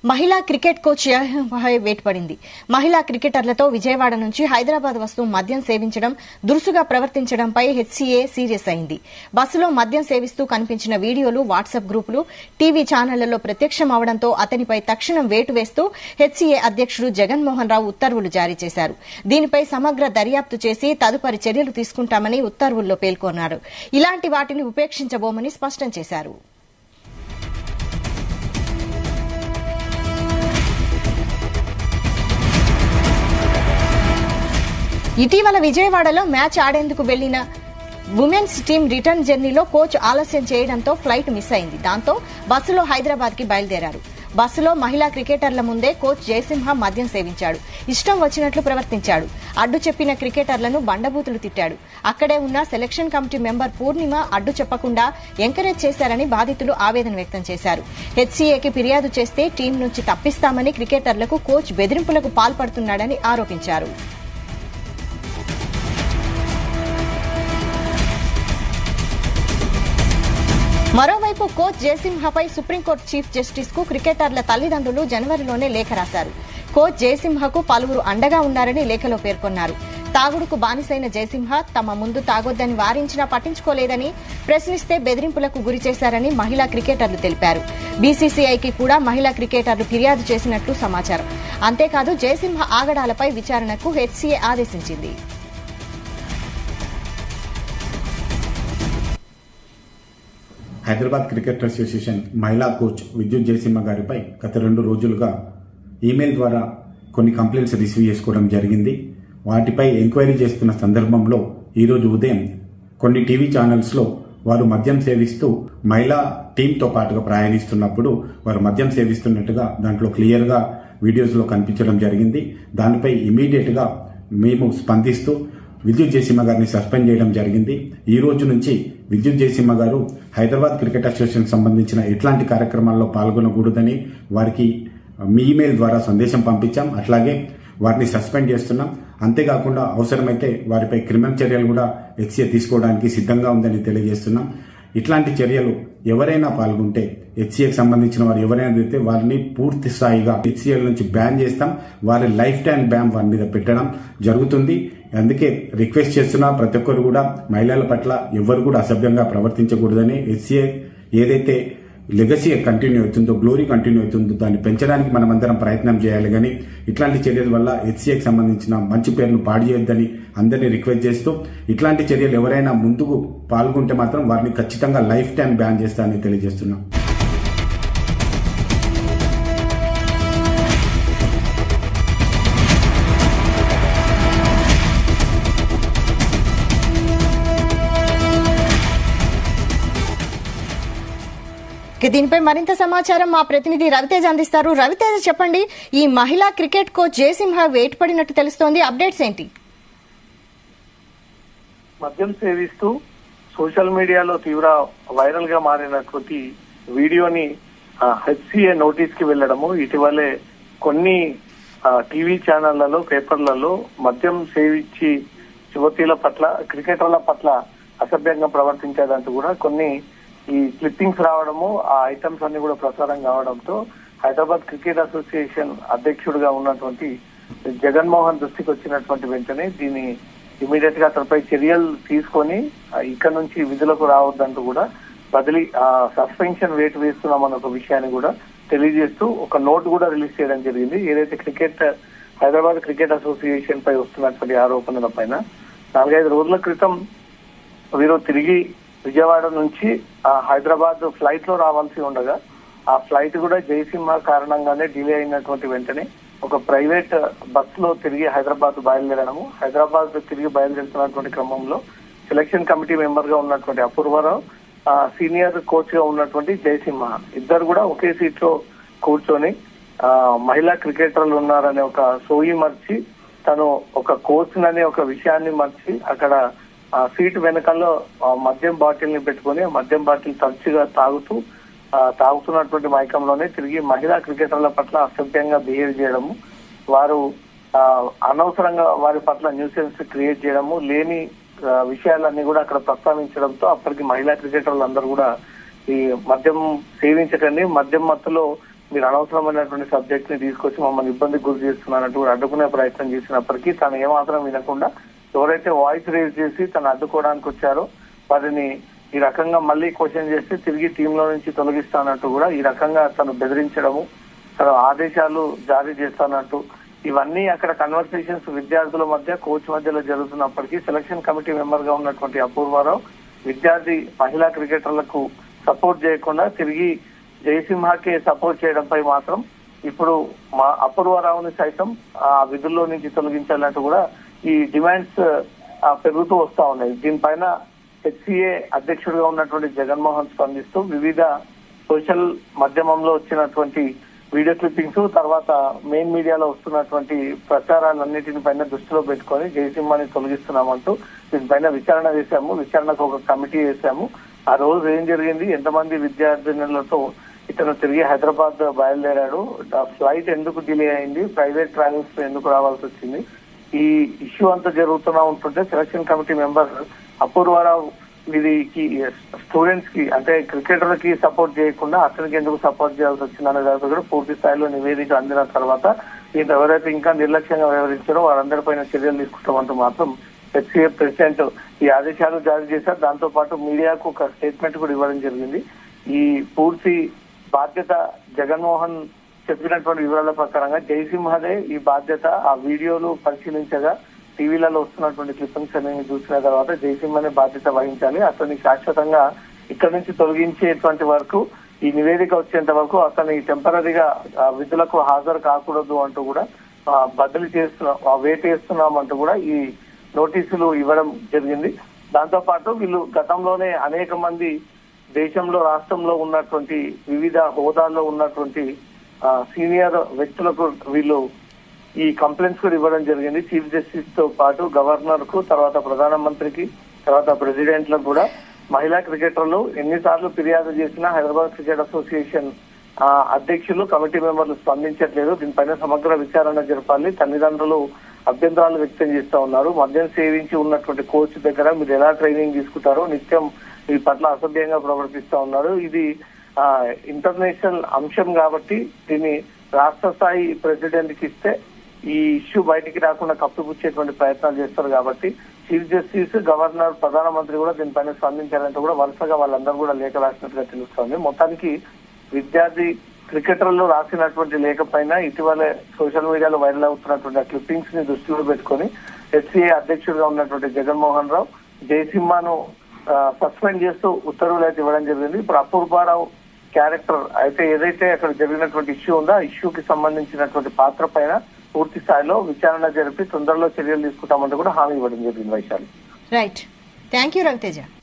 మహిళా cricket coach పై వేటుపడింది మహిళా క్రికెటర్లతో విజయవాడ నుంచి హైదరాబాద్ వస్తూ మద్యం సేవించడం దురుసుగా ప్రవర్తించడంపై హెచ్సీఏ సీరియస్ అయింది బస్సులో మద్యం సేవిస్తూ కనిపించిన వీడియోలు వాట్సాప్ గ్రూపులు టీవీ ఛానళ్లలో ప్రత్యక్షం అవడంతో అతనిపై తక్షణం వేటు వేస్తూ హెచ్సీఏ అధ్యక్షుడు జగన్మోహన్ రావు ఉత్తర్వులు జారీ చేశారు దీనిపై సమగ్ర దర్యాప్తు చేసి తదుపరి చర్యలు తీసుకుంటామని ఉత్తర్వుల్లో పేర్కొన్నారు ఇలాంటి వాటిని ఉపేక్షించబోమని స్పష్టం చేశారు ఇటీవల విజయవాడలో మ్యాచ్ ఆడేందుకు వెళ్లిన ఉమెన్స్ టీం రిటర్న్ జర్నీలో కోచ్ ఆలస్యం చేయడంతో ఫ్లైట్ మిస్ అయింది దాంతో బస్సులో హైదరాబాద్ కి బయలుదేరారు బస్సులో మహిళా క్రికెటర్ల ముందే కోచ్ జయసింహ మద్యం సేవించాడు ఇష్టం వచ్చినట్లు ప్రవర్తించాడు అడ్డు చెప్పిన క్రికెటర్లను బండబూతులు తిట్టాడు అక్కడే ఉన్న సెలక్షన్ కమిటీ మెంబర్ పూర్ణిమ అడ్డు చెప్పకుండా ఎంకరేజ్ చేశారని బాధితులు ఆవేదన వ్యక్తం చేశారు హెచ్సీఏకి ఫిర్యాదు చేస్తే టీం నుంచి తప్పిస్తామని క్రికెటర్లకు కోచ్ బెదిరింపులకు పాల్పడుతున్నాడని ఆరోపించారు మరోవైపు కోచ్ జయసింహపై సుప్రీంకోర్టు చీఫ్ జస్టిస్ కు క్రికెటర్ల తల్లిదండ్రులు జనవరిలోనే లేఖ రాశారు కోచ్ జయసింహకు పలువురు అండగా ఉన్నారని లేఖలో పేర్కొన్నారు తాగుడుకు బానిసైన జయసింహ తమ ముందు తాగొద్దని వారించినా పట్టించుకోలేదని ప్రశ్నిస్తే బెదిరింపులకు గురి చేశారని మహిళా క్రికెటర్లు తెలిపారు బీసీసీఐకి కూడా మహిళా క్రికెటర్లు ఫిర్యాదు చేసినట్లు సమాచారం అంతేకాదు జయసింహ ఆగడాలపై విచారణకు హెచ్సీఏ ఆదేశించింది హైదరాబాద్ క్రికెట్ అసోసియేషన్ మహిళా కోచ్ విద్యుత్ జయసింహ గారిపై గత రెండు రోజులుగా ఈమెయిల్ ద్వారా కొన్ని కంప్లైంట్స్ రిసీవ్ చేసుకోవడం జరిగింది వాటిపై ఎంక్వైరీ చేస్తున్న సందర్భంలో ఈరోజు ఉదయం కొన్ని టీవీ ఛానల్స్లో వారు మద్యం సేవిస్తూ మహిళా టీంతో పాటుగా ప్రయాణిస్తున్నప్పుడు వారు మద్యం సేవిస్తున్నట్టుగా దాంట్లో క్లియర్గా వీడియోస్లో కనిపించడం జరిగింది దానిపై ఇమీడియట్గా మేము స్పందిస్తూ విద్యుత్ జయసింహ గారిని సస్పెండ్ చేయడం జరిగింది ఈ రోజు నుంచి విద్యుత్ జయసింహ గారు హైదరాబాద్ క్రికెట్ అసోసియేషన్ సంబంధించిన ఎట్లాంటి కార్యక్రమాల్లో పాల్గొనకూడదని వారికి మీ ఇమెయిల్ ద్వారా సందేశం పంపించాం అట్లాగే వారిని సస్పెండ్ చేస్తున్నాం అంతేకాకుండా అవసరమైతే వారిపై క్రిమినల్ చర్యలు కూడా హెచ్సీఏ తీసుకోవడానికి సిద్ధంగా ఉందని తెలియజేస్తున్నాం ఇట్లాంటి చర్యలు ఎవరైనా పాల్గొంటే హెచ్సీఏకి సంబంధించిన వారు ఎవరైనా అయితే వారిని పూర్తి స్థాయిగా హెచ్సీఎల్ నుంచి బ్యాన్ చేస్తాం వారి లైఫ్ టైం బ్యాన్ వారి మీద పెట్టడం జరుగుతుంది అందుకే రిక్వెస్ట్ చేస్తున్నా ప్రతి ఒక్కరు కూడా మహిళల పట్ల ఎవరు కూడా అసభ్యంగా ప్రవర్తించకూడదని హెచ్సీఏ ఏదైతే లెగసీ కంటిన్యూ అవుతుందో గ్లోరీ కంటిన్యూ అవుతుందో దాన్ని పెంచడానికి మనమందరం ప్రయత్నం చేయాలి కానీ ఇట్లాంటి చర్యల వల్ల హెచ్సీఏకి సంబంధించిన మంచి పేరును పాడు చేయొద్దని అందరినీ రిక్వెస్ట్ చేస్తూ ఇట్లాంటి చర్యలు ఎవరైనా ముందుకు పాల్గొంటే మాత్రం వారిని ఖచ్చితంగా లైఫ్ టైం బ్యాన్ చేస్తానని తెలియజేస్తున్నాం ఇక దీనిపై మరింత సమాచారం మా ప్రతినిధి రవితేజ అందిస్తారు రవితేజ చెప్పండి ఈ మహిళా క్రికెట్ కోచ్ జయసింహ వేటు పడినట్టు తెలుస్తోంది అప్డేట్స్ ఏంటి మద్యం సేవిస్తూ సోషల్ మీడియాలో తీవ్ర వైరల్ గా మారినటువంటి వీడియోని హెచ్సిఏ నోటీస్ కి వెళ్లడము ఇటీవలే కొన్ని టీవీ ఛానళ్లలో పేపర్లలో మద్యం సేవించి యువతీల పట్ల క్రికెటర్ల పట్ల అసభ్యంగా ప్రవర్తించేదంటూ కూడా కొన్ని ఈ క్లిప్పింగ్స్ రావడము ఆ ఐటమ్స్ అన్ని కూడా ప్రసారం కావడంతో హైదరాబాద్ క్రికెట్ అసోసియేషన్ అధ్యక్షుడిగా ఉన్నటువంటి జగన్మోహన్ దృష్టికి వచ్చినటువంటి వెంటనే దీన్ని ఇమీడియట్ గా అతనిపై చర్యలు తీసుకొని ఇక్కడ నుంచి విధులకు రావద్దంటూ కూడా బదిలీ సస్పెన్షన్ వేటు వేస్తున్నామన్న ఒక విషయాన్ని కూడా తెలియజేస్తూ ఒక నోట్ కూడా రిలీజ్ చేయడం జరిగింది ఏదైతే క్రికెట్ హైదరాబాద్ క్రికెట్ అసోసియేషన్ పై వస్తున్నటువంటి ఆరోపణల పైన నాలుగైదు రోజుల క్రితం వీరు తిరిగి విజయవాడ నుంచి హైదరాబాద్ ఫ్లైట్ లో రావాల్సి ఉండగా ఆ ఫ్లైట్ కూడా జయసింహ కారణంగానే డిలే అయినటువంటి వెంటనే ఒక ప్రైవేట్ బస్ లో తిరిగి హైదరాబాద్ బయలుదేరడము హైదరాబాద్ తిరిగి బయలుదేరుతున్నటువంటి క్రమంలో సెలక్షన్ కమిటీ మెంబర్ గా ఉన్నటువంటి అపూర్వరావు సీనియర్ కోచ్ గా ఉన్నటువంటి జయసింహ ఇద్దరు కూడా ఒకే సీట్ లో కూర్చొని మహిళా క్రికెటర్లు ఉన్నారనే ఒక సోయి మర్చి తను ఒక కోచ్ అనే ఒక విషయాన్ని మర్చి అక్కడ ఆ సీట్ వెనకాల మద్యం బాటిల్ ని పెట్టుకుని మద్యం బాటిల్ తరచుగా తాగుతూ తాగుతున్నటువంటి మైకంలోనే తిరిగి మహిళా క్రికెటర్ల పట్ల అసభ్యంగా బిహేవ్ చేయడము వారు అనవసరంగా వారి పట్ల న్యూసెన్స్ క్రియేట్ చేయడము లేని విషయాలన్నీ కూడా అక్కడ ప్రస్తావించడంతో అప్పటికి మహిళా క్రికెటర్లు అందరూ కూడా ఈ మద్యం సేవించకండి మద్యం మత్తులో మీరు అనవసరమైనటువంటి సబ్జెక్ట్ ని తీసుకొచ్చి మమ్మల్ని ఇబ్బందికి గురి చేస్తున్నారంటూ కూడా అడ్డుకునే ప్రయత్నం చేసినప్పటికీ తను ఏమాత్రం వినకుండా ఎవరైతే వాయిస్ రేజ్ చేసి తను అడ్డుకోవడానికి వచ్చారో వారిని ఈ రకంగా మళ్ళీ క్వశ్చన్ చేసి తిరిగి టీంలో నుంచి తొలగిస్తానంటూ కూడా ఈ రకంగా తను బెదిరించడము తను ఆదేశాలు జారీ చేస్తానంటూ ఇవన్నీ అక్కడ కన్వర్సేషన్స్ విద్యార్థుల మధ్య కోచ్ మధ్యలో జరుగుతున్నప్పటికీ సెలక్షన్ కమిటీ మెంబర్ గా ఉన్నటువంటి అపూర్వారావు విద్యార్థి మహిళా క్రికెటర్లకు సపోర్ట్ చేయకుండా తిరిగి జయసింహకే సపోర్ట్ చేయడంపై మాత్రం ఇప్పుడు మా అపూర్వారావుని సైతం ఆ విధుల్లో నుంచి తొలగించాలంటూ కూడా ఈ డిమాండ్స్ ఆ, పెరుగుతూ వస్తా ఉన్నాయి దీనిపైన హెచ్సిఏ అధ్యక్షుడిగా ఉన్నటువంటి జగన్మోహన్ స్పందిస్తూ వివిధ సోషల్ మాధ్యమంలో వచ్చినటువంటి వీడియో క్లిప్పింగ్స్ తర్వాత మెయిన్ మీడియాలో వస్తున్నటువంటి ప్రచారాలన్నిటిని పైన దృష్టిలో పెట్టుకొని జయసింహాని తొలగిస్తున్నామంటూ దీనిపైన విచారణ చేశాము విచారణకు ఒక కమిటీ వేశాము ఆ రోజు ఏం జరిగింది ఎంతమంది విద్యార్థినులతో ఇతను తిరిగి హైదరాబాద్ బయలుదేరాడు ఆ ఫ్లైట్ ఎందుకు డిలే అయింది ప్రైవేట్ ట్రావెల్స్ ఎందుకు రావాల్సి వచ్చింది ఈ ఇష్యూ అంతా జరుగుతున్నా ఉంటుంటే సెలక్షన్ కమిటీ మెంబర్ అపూర్వారావు వీరికి స్టూడెంట్స్ కి అంటే క్రికెటర్ కి సపోర్ట్ చేయకుండా అతనికి ఎందుకు సపోర్ట్ చేయాల్సి వచ్చిందనే దానిపై కూడా పూర్తి స్థాయిలో నివేదిక అందిన తర్వాత దీంతో ఎవరైతే ఇంకా నిర్లక్ష్యంగా వ్యవహరించారో వారందరిపైన చర్యలు తీసుకుంటామంటూ మాత్రం హెచ్సిఏ ప్రెసిడెంట్ ఈ ఆదేశాలు జారీ చేశారు దాంతో పాటు మీడియాకు ఒక స్టేట్మెంట్ కూడా ఇవ్వడం జరిగింది ఈ పూర్తి బాధ్యత జగన్మోహన్ చెప్పినటువంటి వివరాల ప్రకారంగా జయసింహదే ఈ బాధ్యత ఆ వీడియోలు పరిశీలించగా టీవీలలో వస్తున్నటువంటి క్లిప్పింగ్స్ అనేవి చూసిన తర్వాత జయసింహనే బాధ్యత వహించాలి అతన్ని శాశ్వతంగా ఇక్కడి నుంచి తొలగించేటువంటి వరకు ఈ నివేదిక వచ్చేంత వరకు అతన్ని టెంపరీగా విధులకు హాజరు కాకూడదు అంటూ కూడా ఆ, బదిలీ చేస్తున్నాం ఆ, వేట్ వేస్తున్నామంటూ కూడా ఈ నోటీసులు ఇవ్వడం జరిగింది దాంతో పాటు వీళ్ళు గతంలోనే అనేక మంది దేశంలో రాష్ట్రంలో ఉన్నటువంటి వివిధ హోదాల్లో ఉన్నటువంటి ఆ, సీనియర్ వ్యక్తులకు వీళ్ళు ఈ కంప్లైంట్స్ కూడా ఇవ్వడం జరిగింది చీఫ్ జస్టిస్ తో పాటు గవర్నర్ కు తర్వాత ప్రధానమంత్రికి తర్వాత ప్రెసిడెంట్ లకు కూడా మహిళా క్రికెటర్లు ఎన్నిసార్లు ఫిర్యాదు చేసినా హైదరాబాద్ క్రికెట్ అసోసియేషన్ ఆ, అధ్యక్షులు కమిటీ మెంబర్లు స్పందించట్లేదు దీనిపైన సమగ్ర విచారణ జరపాలి తల్లిదండ్రులు అభ్యంతరాలు వ్యక్తం చేస్తా ఉన్నారు మద్యం సేవించి ఉన్నటువంటి కోచ్ దగ్గర మీరు ఎలా ట్రైనింగ్ తీసుకుంటారో నిత్యం ఈ పట్ల అసభ్యంగా ప్రవర్తిస్తా ఉన్నారు ఇది ఆ, ఇంటర్నేషనల్ అంశం కాబట్టి దీన్ని రాష్ట్ర స్థాయి ప్రెసిడెంట్ కి ఇస్తే ఈ ఇష్యూ బయటికి రాకుండా కప్పిపుచ్చేటువంటి ప్రయత్నాలు చేస్తారు కాబట్టి చీఫ్ జస్టిస్ గవర్నర్ ప్రధానమంత్రి కూడా దీనిపైన స్పందించారంటే కూడా వరుసగా వాళ్ళందరూ కూడా లేఖ రాసినట్టుగా తెలుస్తోంది మొత్తానికి విద్యార్థి క్రికెటర్లు రాసినటువంటి లేఖ పైన ఇటీవల సోషల్ మీడియాలో వైరల్ అవుతున్నటువంటి ఆ క్లిప్పింగ్స్ ని దృష్టిలో పెట్టుకొని హెచ్సిఏ అధ్యక్షుడిగా ఉన్నటువంటి జగన్మోహన్ రావు జయసింహను సస్పెండ్ చేస్తూ ఉత్తర్వులు అయితే ఇవ్వడం జరిగింది ఇప్పుడు అపూర్వారావు క్యారెక్టర్ అయితే ఏదైతే అక్కడ జరిగినటువంటి ఇష్యూ ఉందో ఆ ఇష్యూకి సంబంధించినటువంటి పాత్ర పైన పూర్తి స్థాయిలో విచారణ జరిపి తొందరలో చర్యలు తీసుకుంటామంటూ కూడా హామీ ఇవ్వడం జరిగింది Vaishali right thank you Raviteja